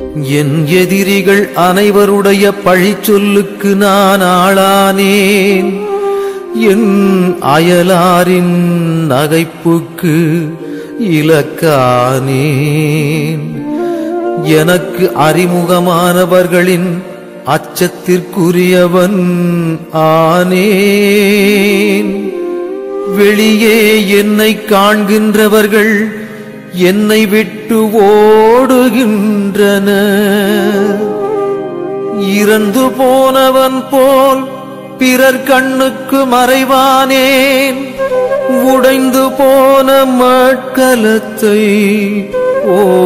என் எதிரிகள் அனைவருடைய பழிச்சொல்லுக்கு நான் ஆளானேன் என் அயலாரின் நகைப்புக்கு இலக்கானேன் எனக்கு அறிமுகமானவர்களின் அச்சத்திற்குரியவன் ஆனேன் வெளியே என்னை காண்கின்றவர்கள் என்னை விட்டு ஓடுகின்றன இறந்து போனவன் போல் பிறர் கண்ணுக்கு மறைவானேன் உடைந்து போன மட்கலத்தை ஓ